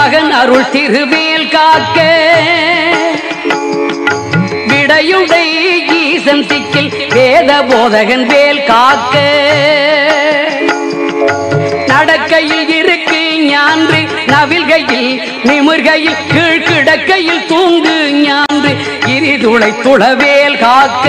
மகன் அருள் திருவேல் காக்க விடையுடை ஈசன் திக்கில் வேத போதகன் வேல் காக்க நடக்கையில் இருக்கு ஞான்று நவில்கையில் நிமிர்கையில் கீழ் கிடக்கையில் தூங்கு ஞான்று இரிதுளை துளவேல் காக்க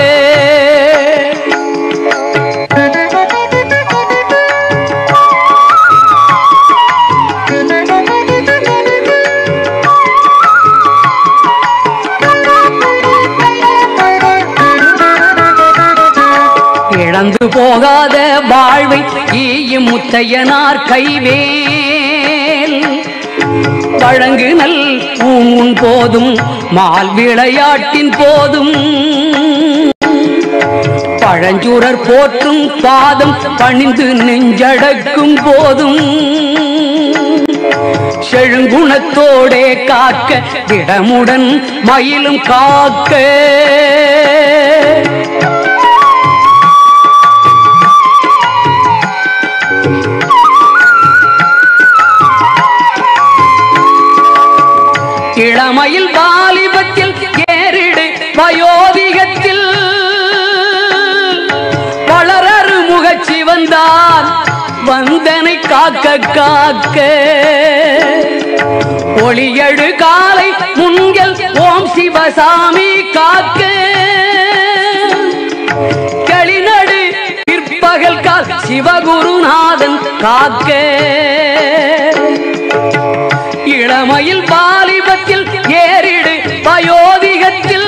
இழந்து போகாத வாழ்வை ஈயும் முத்தையனார் கைவேல் வழங்கு நல் ஊன் போதும் மால் விளையாட்டின் போதும் பழஞ்சூரர் போற்றும் பாதம் பணிந்து நெஞ்சடக்கும் போதும் செழுங்குணத்தோடே காக்க திடமுடன் மயிலும் காக்க இளமையில் வாலிபத்தில் ஏறிடு வயோதிகத்தில் வளரறு முகச்சி வந்தான் வந்தனை காக்க காக்க ஒளியழு காலை முன்கள் ஓம் சிவசாமி காக்க களிநடு பிற்பகல் கால் சிவகுருநாதன் காக்க இளமையில் வாலிபத்தில் ஏறிடு வயோதிகத்தில்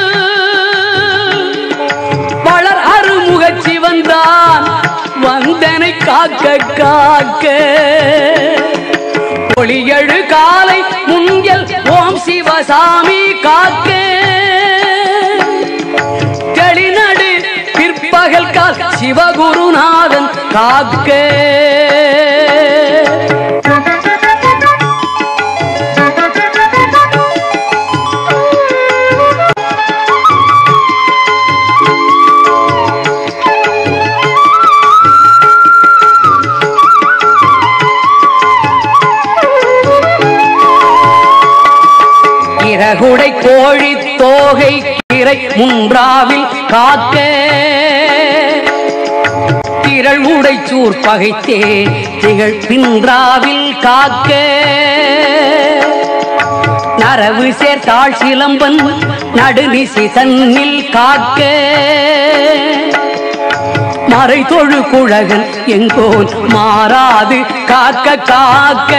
வளர் அருமுகச்சி வந்தான் வந்தனை காக்க காக்க ஒளியழு காலை முன்கள் ஓம் சிவசாமி காக்க களிநடு பிற்பகல் கால் சிவகுருநாதன் காக்க இறகுடை கோழி தோகை இறை முன்றாவில் காக்க திரள் உடைச்சூர் பகைத்தே திகழ் பின்றாவில் காக்க நரவு சேர்த்தாள் சிலம்பன் நடுநிசி தன்னில் காக்க மறை தொழு குழகன் எங்கோன் மாறாது காக்க காக்க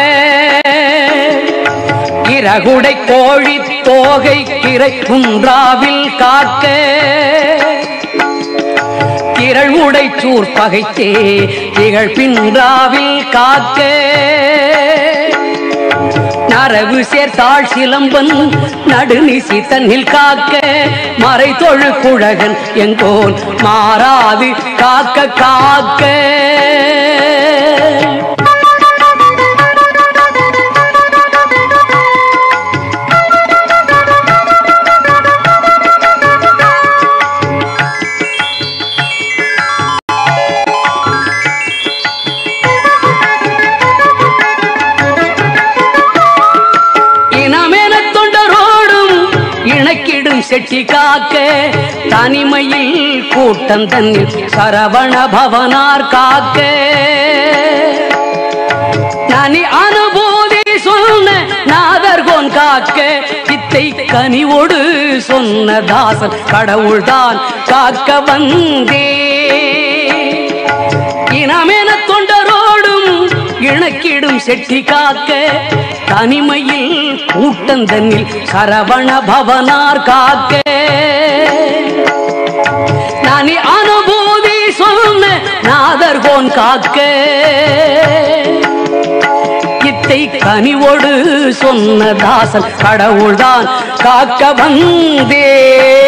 இறகுடை கோழி தோகை கிரை குன்றாவில் காக்க திரள் உடைச்சூர் பகைத்தே திகழ் பின்றாவில் காக்க நரவு சேர்த்தாள் சிலம்பன் நடுநிசி தன்னில் காக்க மறை தொழு குழகன் எங்கோன் மாறாது காக்க காக்க இனமென தொண்டரோடும் இணக்கிடும் செட்டி காக்க தனிமையில் கூட்டம் தன்னில் சரவண பவனார் காக்க நனி அனுபூதி சொன்ன நாதர்கோன் காக்க சித்தை கனிவோடு சொன்ன தாசன் கடவுள்தான் காக்க வந்தே இனமென தொண்டரோடும் இணக்கிடும் செட்டி காக்க தனிமையில் கூட்டந்தன்னில் சரவண பவனார் காக்க நானி அனுபூதி சொன்ன நாதர்கோன் காக்க இத்தை கனிவோடு சொன்ன தாசன் கடவுள்தான் காக்க வந்தே